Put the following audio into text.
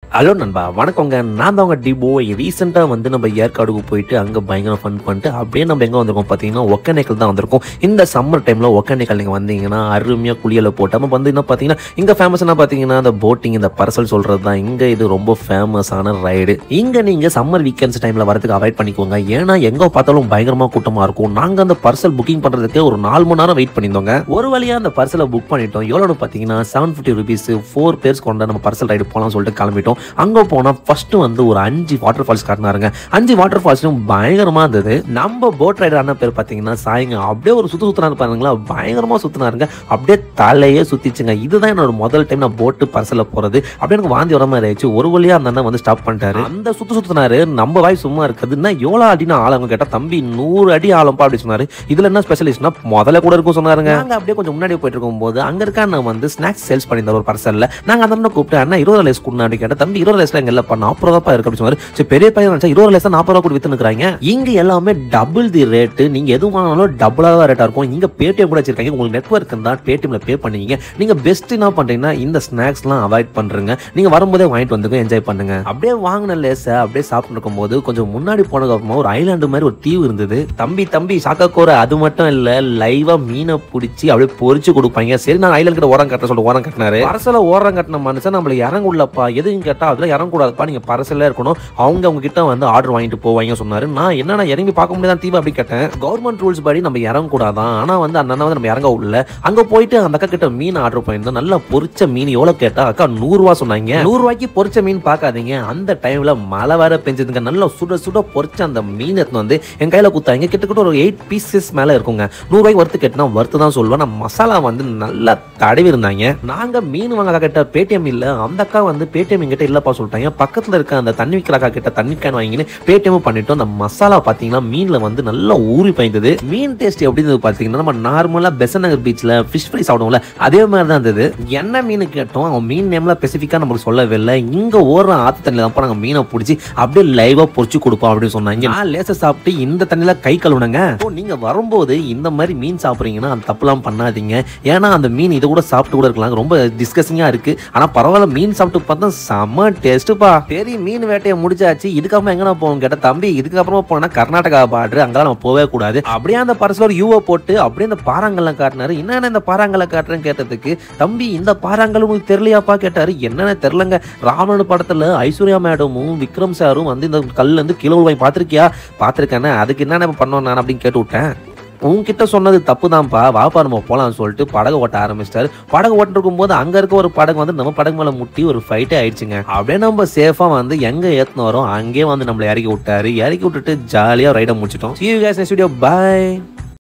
hello நண்பா வணக்கங்க நான் தான் உங்க டிபோ ரீசெண்டாக வந்து நம்ம ஏற்காடுக்கு போயிட்டு அங்கே பயங்கர ஃபன் பண்ணிட்டு அப்படியே நம்ம எங்கே வந்திருக்கோம் பார்த்தீங்கன்னா ஒக்கநேக்கல் தான் வந்திருக்கோம் இந்த சம்மர் டைமில் ஒக்கநேக்கல் நீங்கள் வந்தீங்கன்னா அருமையாக குளியல போட்டு நம்ம வந்து என்ன பார்த்தீங்கன்னா இங்கே ஃபேமஸ்னா பார்த்தீங்கன்னா இந்த போட்டிங் இந்த பரசல் சொல்கிறது தான் இங்கே இது ரொம்ப ஃபேமஸான ரைடு இங்கே நீங்கள் சம்மர் வீக்கெண்ட்ஸ் டைமில் வரதுக்கு அவாய்ட் பண்ணிக்கோங்க ஏன்னா எங்கே பார்த்தாலும் பயங்கரமாக கூட்டமாக இருக்கும் நாங்கள் அந்த பர்சல் புக்கிங் பண்ணுறதுக்கு ஒரு நாலு மணி நேரம் வெயிட் பண்ணியிருந்தோங்க ஒரு வழியாக அந்த பர்சலை புக் பண்ணிட்டோம் எவ்வளோன்னு பார்த்தீங்கன்னா seven fifty rupees four pairs கொண்ட நம்ம பர்சல் ரைடு போகலாம்னு சொல்லிட்டு கிளம்பிட்டோம் அங்கே போனால் ஃபர்ஸ்ட் வந்து ஒரு அஞ்சு வாட்டர் ஃபால்ஸ் காட்டினாருங்க அஞ்சு வாட்டர் ஃபால்ஸும் பயங்கரமாக இருந்தது நம்ம போட் ரைடர் அண்ணா பேர் பார்த்தீங்கன்னா சாயங்க அப்படியே ஒரு சுத்து சுத்தினாரு பாருங்களா பயங்கரமாக சுத்தினாருங்க அப்படியே தலையே சுத்திச்சுங்க இதுதான் என்னோட முதல் டைம் நான் போட்டு பர்சலில் போகிறது அப்படியே எனக்கு வாந்தி வர மாதிரி ஆயிடுச்சு ஒரு வழியாக அந்த அண்ணன் வந்து ஸ்டாப் பண்ணிட்டாரு அந்த சுத்து சுத்தினாரு நம்ம வாய் சும்மா இருக்குதுன்னா எவ்வளோ அடினா ஆழம் கேட்டால் தம்பி நூறு அடி ஆழம்பா அப்படி சொன்னாரு இதுல என்ன ஸ்பெஷலிஸ்ட்னா முதல்ல கூட இருக்கும் சொன்னாருங்க நாங்க அப்படியே கொஞ்சம் முன்னாடி போயிட்டு இருக்கும்போது அங்க இருக்க அண்ணன் வந்து ஸ்நாக்ஸ் சேல்ஸ் பண்ணியிருந்தார் ஒரு பர்சல்ல நாங்க அந்த அண்ணன் கூப்பிட்டு அண்ணா இருபது லேஸ் கொடுங்க அப்படி கேட்டா தம்பி இருபது லேஸ்ல எங்க இல்லப்பா நாற்பது ரூபா இருக்கு அப்படி சொன்னாரு சரி பெரிய பையன் நினைச்சா இருபது லேஸ் நாற்பது ரூபா கூட வித்து நிற்கிறாங்க இங்க எல்லாமே டபுள் தி ரேட்டு நீங்க எது வாங்கினாலும் டபுளா தான் ரேட்டா இருக்கும் இங்க பேடிஎம் கூட வச்சிருக்காங்க உங்களுக்கு நெட்ஒர்க் இருந்தா பேடிஎம்ல பே பண்ணீங்க நீங்க பெஸ்ட் என்ன பண்றீங்கன்னா இந்த ஸ்நாக்ஸ்லாம் அவாய்ட் பண்றீங்க நீங்க வரும்போதே வாங்கிட்டு வந்துங்க என்ஜாய் பண்ணுங்க அப்படியே வாங்கின லேஸை அப்படியே சாப்பிட்டு இருக்கும்போது கொஞ்சம் முன்னாடி போனதுக்கு அப்புறமா ஒரு ஐலாண்டு மாதிரி ஒரு தீவு இருந்தது தம்பி தம்பி சாக்காக்கோர அது மட்டும் இல்ல லைவா மீனை பிடிச்சி அப்படியே பொரிச்சு கொடுப்பாங்க சரி நான் ஐலாண்ட் கிட்ட ஓரம் கட்ட சொல்லிட்டு ஓரம் கட்டினாரு பரசல ஓரம் கட்டின மனுஷன் நம்மள இறங்க உள்ளப்பா எதுவும் கேட்டா அதுல இறங்க கூடாதுப்பா நீங்க பரசல்ல இருக்கணும் அவங்க அவங்க கிட்ட வந்து ஆர்டர் வாங்கிட்டு போவாங்க சொன்னாரு நான் என்னன்னா இறங்கி பார்க்க முடியாதான் தீவு அப்படி கேட்டேன் கவர்மெண்ட் ரூல்ஸ் படி நம்ம இறங்க கூடாதான் ஆனா வந்து அந்த அண்ணா வந்து நம்ம இறங்க உள்ள அங்க போயிட்டு அந்த அக்கா கிட்ட மீன் ஆர்டர் பண்ணியிருந்தோம் நல்லா பொரிச்ச மீன் எவ்வளவு கேட்டா அக்கா நூறு ரூபா சொன்னாங்க நூறு ரூபாய்க்கு பொரிச்ச மீன் பார்க்காதீங்க அந்த டைம்ல மழை வேற பெஞ்சதுங்க நல்லா சுட சுட பொரிச்ச அந்த மீன் எடுத்துன்னு வந்து என் கையில குத்தாங்க கிட்டத்தட்ட ஒரு எயிட் பீசஸ் மேல இருக்குங்க நூறு ரூபாய்க்கு வறுத்து கேட்டா வறுத்து தான் சொல்லுவேன் நான் மசாலா வந்து நல்லா தடவி இருந்தாங்க நாங்க மீன் வாங்க அக்கா கிட்ட பேடிஎம் இல்ல அந்த அக்கா வந்து பேடிஎம் எங்கிட்ட இல்லப்பா சொல்லிட்டாங்க பக்கத்துல இருக்க அந்த தண்ணி விற்கிற அக்கா கிட்ட தண்ணி கேன் வாங்கின்னு பேடிஎம் பண்ணிட்டோம் அந்த மசாலா பாத்தீங்கன்னா மீன்ல வந்து நல்லா ஊறி பயந்தது மீன் டேஸ்ட் எப்படி இருந்தது பாத்தீங்கன்னா நம்ம நார்மலா பெசன் நகர் பீச்ல ஃபிஷ் ஃப்ரை சாப்பிடுவோம்ல அதே மாதிரி தான் இருந்தது என்ன மீன் கேட்டோம் அவன் மீன் நேம்ல ஸ்பெசிஃபிக்கா நம்மளுக்கு சொல்லவே இல்லை இங்க ஓடுற ஆத்து தண்ணியில தான் நாங்க மீனை பிடிச்சி அப்படியே லைவா பொரிச்சு கொடுப்போம் அப்படின்னு சொன்னாங்க நான் லேச சாப்பிட்டு இந்த தண்ணியில கை கழுவுனங்க ஓ நீங்க வரும்போது இந்த மாதிரி மீன் சாப்பிடுறீங்கன்னா அந்த தப்புலாம் பண்ணாதீங்க ஏன்னா அந்த மீன் இதை கூட சாப்பிட்டு கூட இருக்கலாம் ரொம்ப டிஸ்கசிங்கா இருக்கு ஆனா பரவாயில்ல மீன் சாப்பிட்டு பார்த்தா செம்ம டேஸ்ட்டுப்பா சரி மீன் வேட்டையை முடிச்சாச்சு இதுக்கப்புறம் எங்கடா போவோம் கேட்ட தம்பி இதுக்கப்புறமா போனா கர்நாடகா பார்டர் அங்கெல்லாம் நம்ம போகவே கூடாது அப்படியே அந்த பரஸ்ல ஒரு யூவை போட்டு அப்படியே அந்த பாறாங்கல்லாம் காட்டினாரு என்னென்ன இந்த பாறாங்கல்ல காட்டுறேன்னு கேட்டதுக்கு தம்பி இந்த பாறாங்கல் உங்களுக்கு தெரியலையாப்பா கேட்டாரு என்னன்னு தெரியலங்க ராவணன் படத்துல ஐஸ்வர்யா மேடமும் விக்ரம் சாரும் வந்து இந்த கல்ல இருந்து கிலோ வாங்கி பார்த்திருக்கியா பார்த்திருக்கேன்னு அதுக்கு என்னென்ன பண்ணோம் நான் அப்படின்னு கேட்டு விட்டேன் உன்கிட்ட சொன்னது தப்பு தான்ப்பா வாப்பா நம்ம போலாம்னு சொல்லிட்டு படகு ஓட்ட ஆரம்பிச்சிட்டாரு படகு ஓட்டிருக்கும் போது அங்க இருக்க ஒரு படகு வந்து நம்ம படகு மேல முட்டி ஒரு ஃபைட்டே ஆயிடுச்சுங்க அப்படியே நம்ம சேஃபா வந்து எங்க ஏத்துன வரோம் அங்கேயே வந்து நம்மளை இறக்கி விட்டாரு இறக்கி விட்டுட்டு ஜாலியா ரைட முடிச்சிட்டோம் see you guys next video bye